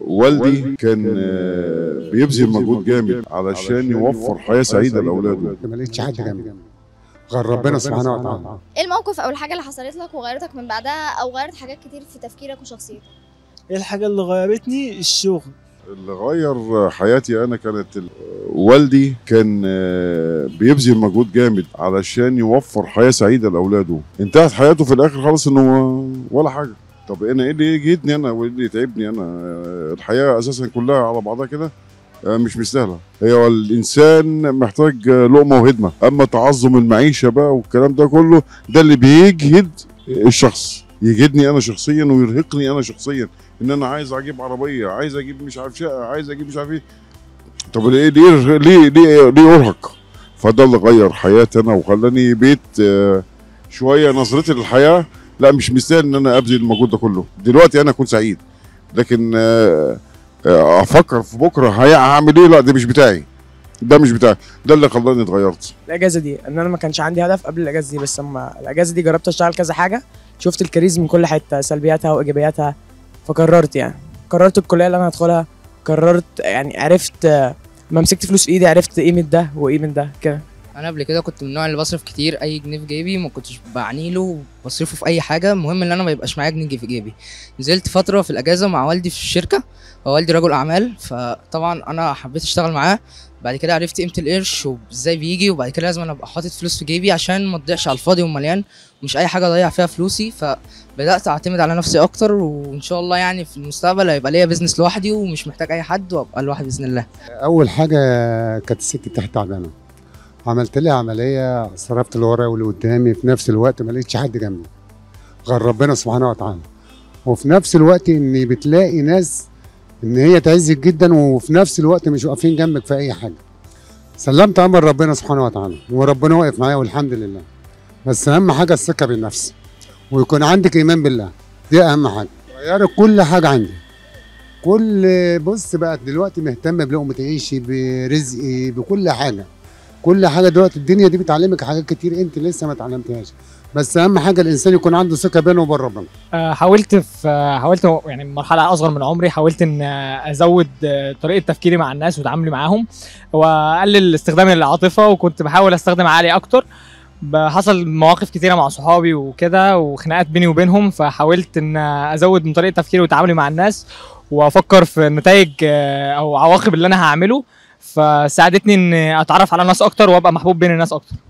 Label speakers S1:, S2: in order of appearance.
S1: والدي كان آه، بيبذل مجهود جامد علشان يوفر حياه سعيده لاولاده
S2: ما لقيتش حد جنبي غير ربنا سبحانه وتعالى
S3: ايه الموقف او الحاجه اللي حصلت لك وغيرتك من بعدها او غيرت حاجات كتير في تفكيرك وشخصيتك
S4: ايه الحاجة اللي غيرتني الشغل
S1: اللي غير حياتي انا كانت ال- والدي كان آه، بيبذل مجهود جامد علشان يوفر حياه سعيده لاولاده انتهت حياته في الاخر خالص انه ولا حاجه طب انا ايه اللي يجهدني انا وايه اللي يتعبني انا آه، الحياه اساسا كلها على بعضها كده آه، مش مستاهله هي الانسان محتاج آه، لقمه وهدمه اما تعظم المعيشه بقى والكلام ده كله ده اللي بيجهد الشخص يجهدني انا شخصيا ويرهقني انا شخصيا ان انا عايز اجيب عربيه عايز اجيب مش عارف شقه عايز اجيب مش عارف ايه طب ليه ليه ليه ليه, ليه ارهق فده اللي غير حياتي انا وخلاني بيت آه، شويه نظرتي للحياه لا مش مستاهل ان انا ابذل المجهود ده كله دلوقتي انا اكون سعيد لكن آه، آه، افكر في بكره هي- هعمل ايه لا ده مش بتاعي ده مش بتاعي ده اللي خلاني اتغيرت
S5: الاجازه دي ان انا ما كانش عندي هدف قبل الاجازه دي بس اما الاجازه دي جربت اشتغل كذا حاجه شفت الكاريز من كل حته سلبياتها وايجابياتها فقررت يعني قررت الكليه اللي انا هدخلها قررت يعني عرفت آه، ما مسكت فلوس في ايدي عرفت قيمه ده وقيمه ده كده
S6: انا قبل كده كنت من النوع اللي بصرف كتير اي جنيه في جيبي ما كنتش بعني له بصرفه في اي حاجه المهم ان انا ما يبقاش معايا جنيه في جيبي نزلت فتره في الاجازه مع والدي في الشركه هو والدي رجل اعمال فطبعا انا حبيت اشتغل معاه بعد كده عرفت قيمه القرش وازاي بيجي وبعد كده لازم أنا ابقى حاطط فلوس في جيبي عشان ما تضيعش على الفاضي ومليان ومش اي حاجه اضيع فيها فلوسي فبدات اعتمد على نفسي اكتر وان شاء الله يعني في المستقبل هيبقى ليا بيزنس لوحدي ومش محتاج اي حد وابقى لوحدي باذن الله
S2: اول حاجه كانت الست تحت تعبانه عملت لها عمليه صرفت اللي ورايا واللي قدامي في نفس الوقت ما لقيتش حد جنبي غير ربنا سبحانه وتعالى وفي نفس الوقت ان بتلاقي ناس ان هي تعزك جدا وفي نفس الوقت مش واقفين جنبك في اي حاجه سلمت امر ربنا سبحانه وتعالى وربنا واقف معايا والحمد لله بس اهم حاجه الثقه بالنفس ويكون عندك ايمان بالله دي اهم حاجه غيرت كل حاجه عندي كل بص بقى دلوقتي مهتمه بلقمه عيشي برزقي بكل حاجه كل حاجه دلوقتي الدنيا دي بتعلمك حاجات كتير انت لسه ما اتعلمتهاش بس اهم حاجه الانسان يكون عنده ثقه بينه وبين ربنا
S7: آه، حاولت في آه، حاولت يعني مرحله اصغر من عمري حاولت ان آه، ازود آه، طريقه تفكيري مع الناس وتعاملي معاهم واقلل استخدامي للعاطفه وكنت بحاول استخدم عقلي اكتر ب- حصل مواقف كتيره مع صحابي وكده وخناقات بيني وبينهم فحاولت ان آه، ازود من طريقه تفكيري وتعاملي مع الناس وافكر في النتائج آه، او عواقب اللي انا هعمله فساعدتني ان اتعرف على الناس اكتر وابقى محبوب بين الناس اكتر